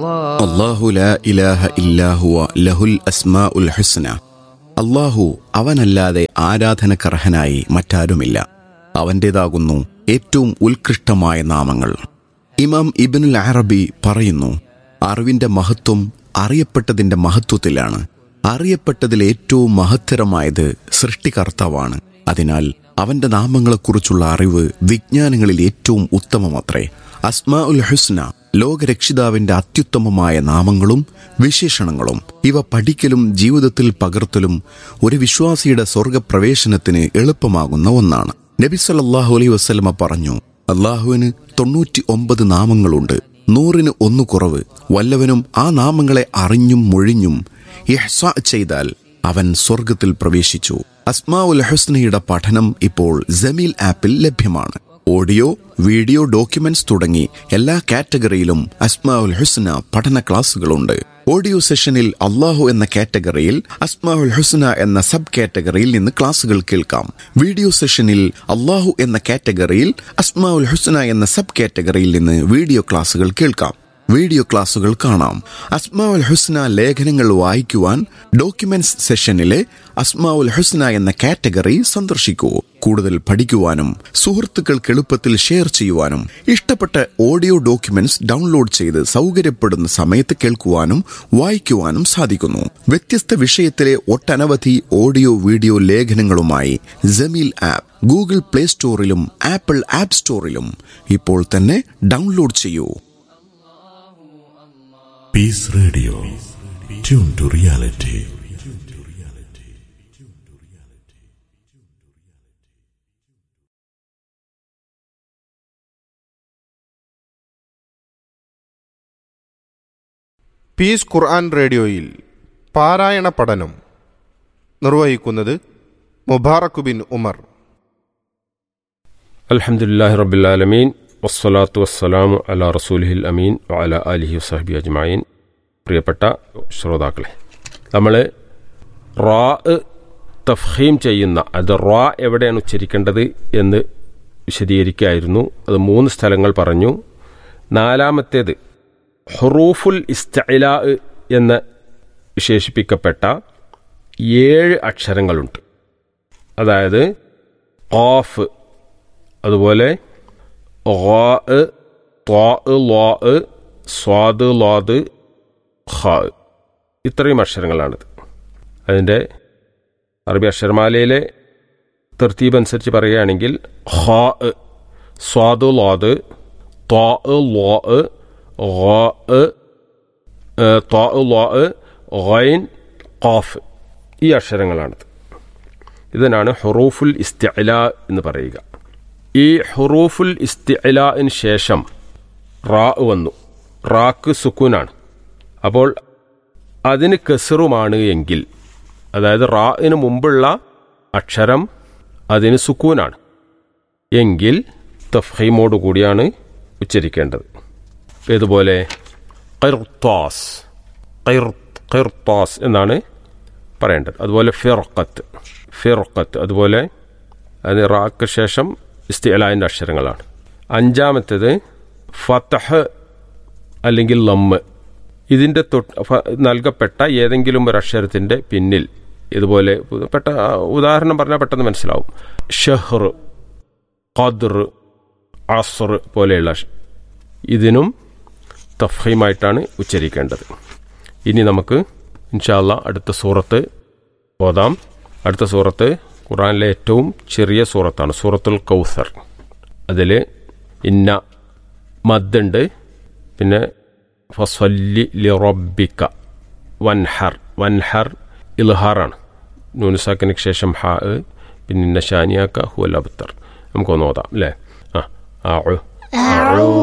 الله അള്ളാഹു ലാ ഇലാഹ ഇല്ലാഹുവ ലഹുൽ അസ്മാഉൽ ഹുസ്ന അള്ളാഹു അവനല്ലാതെ ആരാധനക്കർഹനായി മറ്റാരുമില്ല അവൻ്റേതാകുന്നു ഏറ്റവും ഉത്കൃഷ്ടമായ നാമങ്ങൾ ഇമാം ഇബിനുൽ അറബി പറയുന്നു അറിവിന്റെ മഹത്വം അറിയപ്പെട്ടതിന്റെ മഹത്വത്തിലാണ് അറിയപ്പെട്ടതിൽ ഏറ്റവും മഹത്തരമായത് സൃഷ്ടികർത്താവാണ് അതിനാൽ അവന്റെ നാമങ്ങളെക്കുറിച്ചുള്ള അറിവ് വിജ്ഞാനങ്ങളിൽ ഏറ്റവും ഉത്തമമത്രേ അസ്മാ ഉൽ ഹുസ്ന ലോകരക്ഷിതാവിന്റെ അത്യുത്തമമായ നാമങ്ങളും വിശേഷണങ്ങളും ഇവ പഠിക്കലും ജീവിതത്തിൽ പകർത്തലും ഒരു വിശ്വാസിയുടെ സ്വർഗപ്രവേശനത്തിന് എളുപ്പമാകുന്ന ഒന്നാണ് നബി സല്ലല്ലാഹു അലൈഹി വസല്ലമ പറഞ്ഞു അള്ളാഹുവിന് തൊണ്ണൂറ്റി ഒമ്പത് നാമങ്ങളുണ്ട് നൂറിന് ഒന്ന് കുറവ് വല്ലവനും ആ നാമങ്ങളെ അറിഞ്ഞും മൊഴിഞ്ഞും ഇഹ്സാ ചെയ്താൽ അവൻ സ്വർഗത്തിൽ പ്രവേശിച്ചു അസ്മാ ഉൽ ഹുസ്നയുടെ പഠനം ഇപ്പോൾ ജമീൽ ആപ്പിൽ ലഭ്യമാണ് ഓഡിയോ വീഡിയോ ഡോക്യുമെന്റ്സ് തുടങ്ങി എല്ലാ കാറ്റഗറിയിലും അസ്മാ ഉൽ ഹുസ്ന പഠന ക്ലാസുകളുണ്ട് ഓഡിയോ സെഷനിൽ അള്ളാഹു എന്ന കാറ്റഗറിയിൽ അസ്മാ ഉൽ ഹുസ്ന എന്ന സബ് കാറ്റഗറിയിൽ നിന്ന് ക്ലാസുകൾ കേൾക്കാം വീഡിയോ സെഷനിൽ അള്ളാഹു എന്ന കാറ്റഗറിയിൽ അസ്മാ ഉൽ ഹുസ്ന എന്ന സബ് കാറ്റഗറിയിൽ നിന്ന് വീഡിയോ ക്ലാസുകൾ കേൾക്കാം വീഡിയോ ക്ലാസുകൾ കാണാം അസ്മാഉൽ ഹുസ്ന ലേഖനങ്ങൾ വായിക്കുവാൻ ഡോക്യുമെന്റ്സ് സെഷനിലെ അസ്മാഉൽ ഹുസ്ന എന്ന കാറ്റഗറി സന്ദർശിക്കൂ കൂടുതൽ പഠിക്കുവാനും സുഹൃത്തുക്കൾക്ക് എളുപ്പത്തിൽ ഷെയർ ചെയ്യുവാനും ഇഷ്ടപ്പെട്ട ഓഡിയോ ഡോക്യുമെന്റ്സ് ഡൗൺലോഡ് ചെയ്ത് സൗകര്യപ്പെടുന്ന സമയത്ത് കേൾക്കുവാനും വായിക്കുവാനും സാധിക്കുന്നു വ്യത്യസ്ത വിഷയത്തിലെ ഒട്ടനവധി ഓഡിയോ വീഡിയോ ലേഖനങ്ങളുമായി ജമീൽ ആപ്പ് ഗൂഗിൾ പ്ലേ സ്റ്റോറിലും ആപ്പിൾ ആപ്പ് സ്റ്റോറിലും ഇപ്പോൾ തന്നെ ഡൗൺലോഡ് ചെയ്യൂ Peace Radio. Tune to reality. Peace Quran റേഡിയോയിൽ പാരായണ പഠനം നിർവഹിക്കുന്നത് മുബാറക് ബിൻ ഉമർ അൽഹംദുലില്ലാഹി റബ്ബിൽ ആലമീൻ വസ്സലാത്തു വസ്സലാമു അലാ റസൂലിഹിൽ അമീൻ വഅല അലിഹി വസഹബി അജ്മായിൻ പ്രിയപ്പെട്ട ശ്രോതാക്കളെ നമ്മൾ റാ തഫ്ഹീം ചെയ്യുന്ന അത് റാ എവിടെയാണ് ഉച്ചരിക്കേണ്ടത് എന്ന് വിശദീകരിക്കുകയായിരുന്നു അത് മൂന്ന് സ്ഥലങ്ങൾ പറഞ്ഞു നാലാമത്തേത് ഹുറൂഫുൽ ഇസ്തഇലാ എന്ന് വിശേഷിപ്പിക്കപ്പെട്ട ഏഴ് അക്ഷരങ്ങളുണ്ട് അതായത് ഖാഫ് അതുപോലെ ഖാ ത്വാ ലാ സ്വാദ് ലാദ് ഖാ ഇത്രയും അക്ഷരങ്ങളാണിത് അതിൻ്റെ അറബി അക്ഷരമാലയിലെ തർത്തീബ് അനുസരിച്ച് പറയുകയാണെങ്കിൽ ഖാ സ്വാദ് ലാദ് ത്വാ ലാ ഖാ ത്വാ ലാ ഖൈൻ ഖാഫ് ഈ അക്ഷരങ്ങളാണിത് ഇതിനാണ് ഹുറൂഫുൽ ഇസ്തിഅല എന്ന് പറയുക ഈ ഹുറൂഫുൽ ഇസ്തിഅലിന് ശേഷം റാ വന്നു റാക്ക് സുക്കൂനാണ് അപ്പോൾ അതിന് കെസറുമാണ് എങ്കിൽ അതായത് റാഇന് മുമ്പുള്ള അക്ഷരം അതിന് സുക്കൂനാണ് എങ്കിൽ തഫീമോട് കൂടിയാണ് ഉച്ചരിക്കേണ്ടത് ഇതുപോലെ ഖിർത്താസ് ഖിർത്താസ് എന്നാണ് പറയേണ്ടത് അതുപോലെ ഫിർക്കത്ത് ഫിർക്കത്ത് അതുപോലെ അത് റാക്ക് ശേഷം ഇസ്തിഅലാൻ്റെ അക്ഷരങ്ങളാണ് അഞ്ചാമത്തേത് ഫതഹ് അല്ലെങ്കിൽ ലമ്മ് ഇതിൻ്റെ തൊട്ട് ഫ- നൽകപ്പെട്ട ഏതെങ്കിലും ഒരു അക്ഷരത്തിൻ്റെ പിന്നിൽ ഇതുപോലെ പെട്ട ഉദാഹരണം പറഞ്ഞാൽ പെട്ടെന്ന് മനസ്സിലാവും ഷഹർ ഖദർ അസർ പോലെയുള്ള അക്ഷ- ഇതിനും തഫീമായിട്ടാണ് ഉച്ചരിക്കേണ്ടത് ഇനി നമുക്ക് ഇൻഷാല്ല അടുത്ത സൂറത്ത് ഓതാം അടുത്ത സൂറത്ത് ഖുറാനിലെ ഏറ്റവും ചെറിയ സൂറത്താണ് സൂറത്തുൽ കൗസർ അതിൽ ഇന്ന മദ്ദുണ്ട് പിന്നെ ഫസ്വല്ലി ലിറബിക്ക വൻഹർ വൻഹർ ഇൽഹാറാണ് നൂനുസാക്കിന് ശേഷം ഹാ പിന്നെ ഇന്ന ഷാനിയാക്ക ഹുവൽ അബ്തർ നമുക്കൊന്ന് ഓതാം അല്ലേ ആ ആ